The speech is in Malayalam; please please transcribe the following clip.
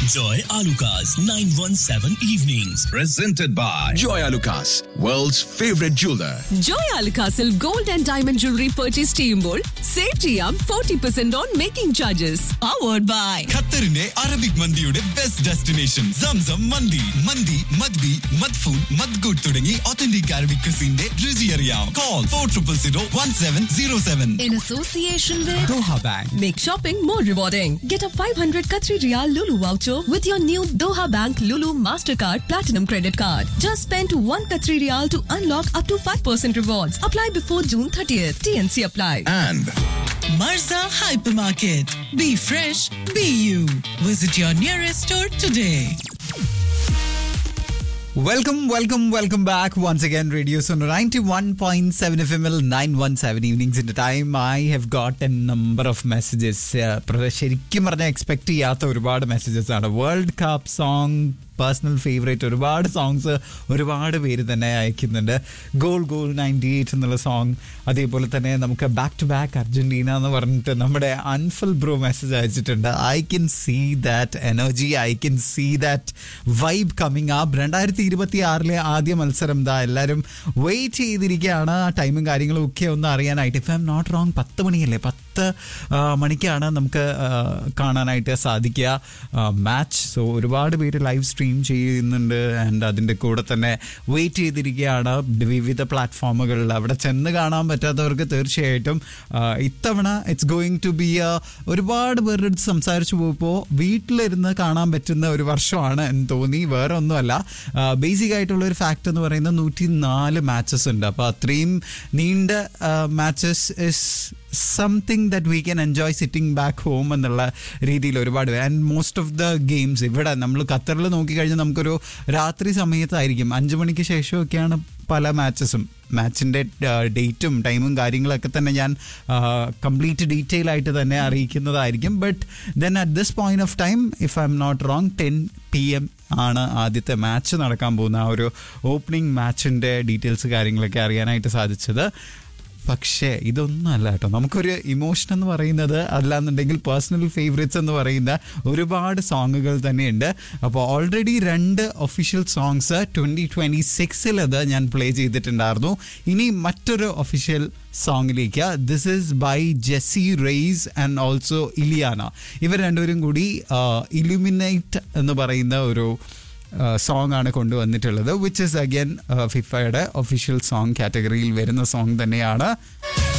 Enjoy Alucard's 917 evenings. Presented by Joy Lucas, world's favorite jeweler. ജോയ് അൽക്കാസിൽ gold and diamond jewellery purchase ചെയ്യുമ്പോൾ സേവ് ചെയ്യാം forty percent on making charges powered by ഖത്തറിന്റെ അറബിക് മന്തിയുടെ ബെസ്റ്റ് ഡെസ്റ്റിനേഷൻ സംസം മന്തി മന്തി മദ്ബി മദ്ഫൂൺ മദ്ഗുഡ് തുടങ്ങി ഒത്തന്റിക് അറബിക് ക്രിസിന്റെ രുചി അറിയാം call four triple zero one seven zero seven In association with Doha bank Make shopping more rewarding. Get a 500 Qatari Riyal Lulu voucher with your new Doha Bank Lulu Mastercard Platinum Credit Card. Just spend 1 Qatari Riyal to unlock up to 5% rewards. Apply before June 30th. TNC apply. And Marza Hypermarket. Be fresh, be you. Visit your nearest store today. Welcome welcome welcome back once again radio zone ninety one point seven F M L nine one seven ഈവനിങ്സിന്റെ time I have got a number of messages ശരിക്കും പറഞ്ഞാൽ എക്സ്പെക്ട് ചെയ്യാത്ത ഒരുപാട് മെസ്സേജസ് ആണ് world cup song personal favourite ഒരുപാട് സോങ്സ് ഒരുപാട് പേര് തന്നെ അയക്കുന്നുണ്ട് ഗോൾ ഗോൾ നയൻറ്റി എയ്റ്റ് എന്നുള്ള സോങ് അതേപോലെ തന്നെ നമുക്ക് ബാക്ക് ടു ബാക്ക് അർജന്റീന എന്ന് പറഞ്ഞിട്ട് നമ്മുടെ അൻഫൽ ബ്രോ മെസ്സേജ് അയച്ചിട്ടുണ്ട് I can see that energy I can see that vibe coming up രണ്ടായിരത്തി ഇരുപത്തി ആറിലെ ആദ്യ മത്സരം ദാ എല്ലാവരും വെയിറ്റ് ചെയ്തിരിക്കുകയാണ് ആ ടൈമും കാര്യങ്ങളും ഒക്കെ ഒന്ന് അറിയാനായിട്ട് if I'm not wrong പത്ത് മണിയല്ലേ പത്ത് ആ, മണിക്കാണ് നമുക്ക് ആ, കാണാനായിട്ട് സാധിക്കുക മാച്ച് സോ ഒരുപാട് പേര് ലൈവ് സ്ട്രീം ചെയ്യുന്നുണ്ട് ആൻഡ് അതിൻ്റെ കൂടെ തന്നെ വെയിറ്റ് ചെയ്തിരിക്കുകയാണ് വിവിധ പ്ലാറ്റ്ഫോമുകളിൽ അവിടെ ചെന്ന് കാണാൻ പറ്റാത്തവർക്ക് തീർച്ചയായിട്ടും ആ, ഇത്തവണ ഇറ്റ്സ് ഗോയിങ് ടു ബി ഒരുപാട് പേരുടെ അടുത്ത് സംസാരിച്ചു പോയപ്പോൾ വീട്ടിലിരുന്ന് കാണാൻ പറ്റുന്ന ഒരു വർഷമാണ് എന്ന് തോന്നി വേറെ ഒന്നുമല്ല ബേസിക് ആയിട്ടുള്ള ഒരു ഫാക്ട് എന്ന് പറയുന്നത് നൂറ്റി നാല് മാച്ചസ് ഉണ്ട് അപ്പോൾ അത്രയും നീണ്ട matches is something that we can enjoy sitting back home എന്നുള്ള രീതിയിൽ ഒരുപാട് and most of the games ഇവിടെ നമ്മൾ ഖത്തറിൽ നോക്കിക്കഴിഞ്ഞാൽ നമുക്കൊരു രാത്രി സമയത്തായിരിക്കും അഞ്ച് മണിക്ക് ശേഷമൊക്കെയാണ് പല മാച്ചസും മാച്ചിൻ്റെ ഡേറ്റും ടൈമും കാര്യങ്ങളൊക്കെ തന്നെ ഞാൻ കംപ്ലീറ്റ് ഡീറ്റെയിൽ ആയിട്ട് തന്നെ അറിയിക്കുന്നതായിരിക്കും but then at this point of time if I'm not wrong ten P M ആണ് ആദ്യത്തെ മാച്ച് നടക്കാൻ പോകുന്ന ആ ഒരു ഓപ്പണിംഗ് മാച്ചിൻ്റെ ഡീറ്റെയിൽസ് കാര്യങ്ങളൊക്കെ അറിയാനായിട്ട് സാധിച്ചത് പക്ഷേ ഇതൊന്നും അല്ല കേട്ടോ നമുക്കൊരു ഇമോഷൻ എന്ന് പറയുന്നത് അല്ലാന്നുണ്ടെങ്കിൽ പേഴ്സണൽ ഫേവറേറ്റ്സ് എന്ന് പറയുന്ന ഒരുപാട് സോങ്ങുകൾ തന്നെയുണ്ട് അപ്പോൾ ഓൾറെഡി രണ്ട് ഒഫീഷ്യൽ സോങ്സ് ട്വൻറ്റി ട്വൻറ്റി സിക്സിൽ അത് ഞാൻ പ്ലേ ചെയ്തിട്ടുണ്ടായിരുന്നു ഇനി മറ്റൊരു ഒഫീഷ്യൽ സോങ്ങിലേക്ക് this is by Jessie Reyes and also Iliana ഇവർ രണ്ടുപേരും കൂടി ഇലുമിനേറ്റ് എന്ന് പറയുന്ന ഒരു സോങ് ആണ് കൊണ്ടുവന്നിട്ടുള്ളത് വിച്ച് ഇസ് അഗൈൻ ഫിഫയുടെ ഒഫീഷ്യൽ സോങ് കാറ്റഗറിയിൽ വരുന്ന സോങ് തന്നെയാണ്